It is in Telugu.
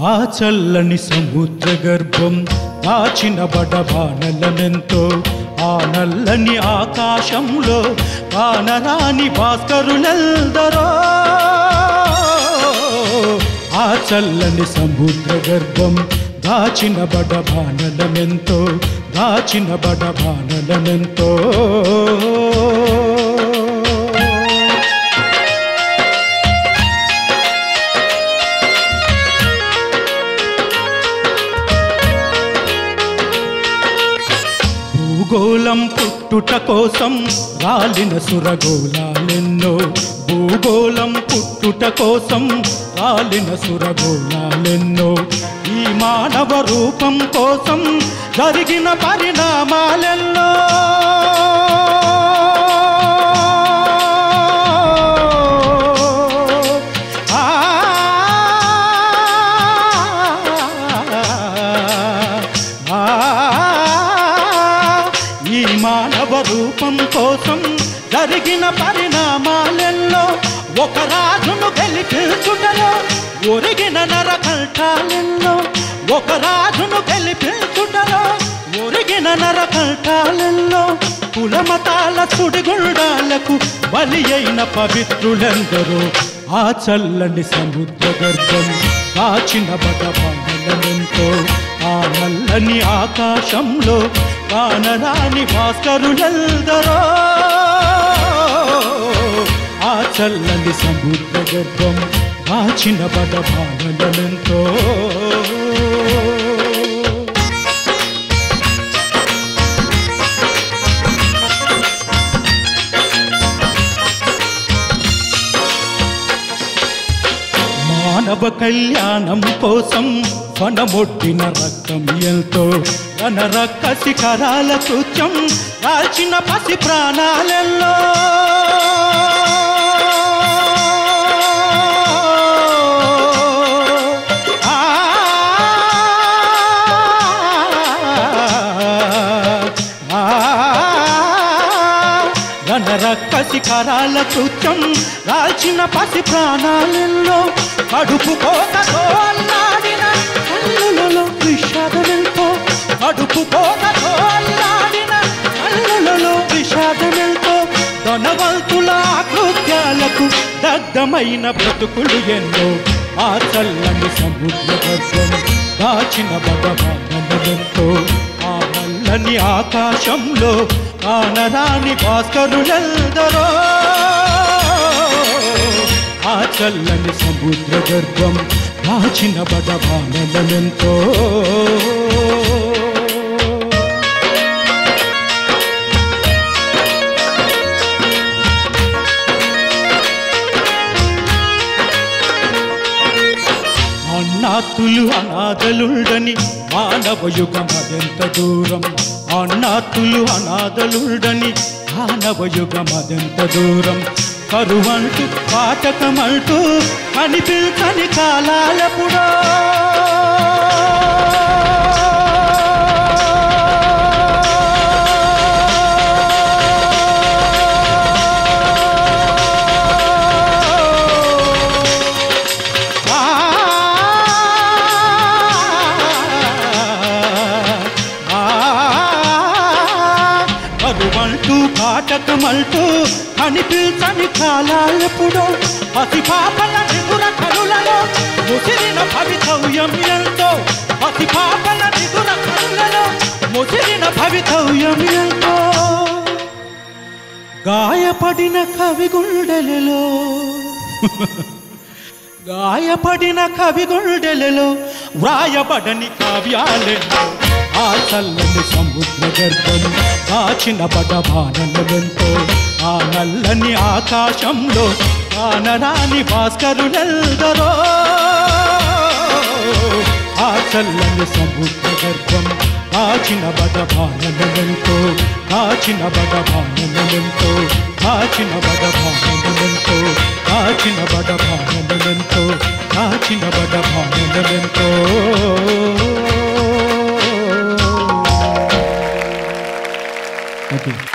ఆ చల్లని సముద్ర గర్భం దాచిన బడబానలనెంతో ఆ నల్లని ఆకాశంలో కానరాని భాస్కరులెల్దరో ఆ చల్లని సముద్ర గర్భం దాచిన బడబానలనెంతో దాచిన బడబానలనెంతో భూగోళం పుట్టుట కోసం రాలిన సురగోళాలెన్నో భూగోళం పుట్టుట కోసం రాలిన సురగోళాలెన్నో ఈ మానవ రూపం కోసం జరిగిన పరిణామాలెన్నో ఆ ఈ మానవ రూపం కోసం జరిగిన పరిణామాలెల్లో ఒక రాజును గెలిపించుటలో ఒరిగిన నరకంఠాలెల్లో ఒక రాజును గెలిపించుటలో ఒరిగిన నరకంఠాలెల్లో కులమతాల సుడిగుండాలకు బలి అయిన పవిత్రులెందరూ ఆ చల్లని సముద్ర గర్భం దాచిన బటబాలెంతో ఆ నల్లని ఆకాశంలో కానరాని భాస్కరులెల్దరో ఆ చల్లని సముద్ర గర్భం దాచిన బటబాలెంతో మానవ కళ్యాణం కోసం వనమొట్టిన రక్తం ఎంతో వనరక్క శిఖరాల కృత్యం దాల్చిన పసి ప్రాణాలెల్లో ఆ, ఆ, రణరక్క శిఖరాల కృత్యం రాల్చిన పసి ప్రాణాలలో కడుపు కోతతో అల్లాడిన కళ్ళులలో విషాదమెంతో కడుపు కోతతో అల్లాడిన కళ్ళులలో విషాదమెంతో ధనవంతుల కృత్యాలకు దగ్ధమైన బ్రతుకులు ఎన్నో ఆ చల్లని సముద్ర గర్భం దాచిన భగవానంతో ఆ నల్లని ఆకాశంలో కానరాని భాస్కరులెల్దరో ఆ చల్లని సముద్ర గర్భం దాచిన బడబానలెంతో అన్నాతులు అనాథలుండని మానవ యుగం అదెంత దూరం అన్నాతులు అనాథలుండని మానవ యుగం అదెంత దూరం కరువంటూ పాటకమంటూ కనిపించని కాలాలపుడో ఆ ఆ కరువంటూ కాటకమంటూ కనిపించని కాలాలెప్పుడో పసి పాపల నిగుర కరులలో ముసిరిన భవితవ్యం ఎంతో పసి పాపల నిగుర కరులలో ముసిరిన భవితవ్యం ఎంతో గాయపడిన కవి గుండెలలో గాయపడిన కవి గుండెలలో వ్రాయబడని కావ్యాలెన్నో ఆ చల్లని సముద్ర గర్భం దాచిన బడబానలెంతో ఆ నల్లని ఆకాశంలో కానరాని భాస్కరులెల్దరో ఆ చల్లని సముద్ర గర్భం దాచిన బడబానలెంతో దాచిన బడబానలెంతో దాచిన బడబానలెంతో దాచిన బడబానలెంతో దాచిన బడబానలెంతో ఓకే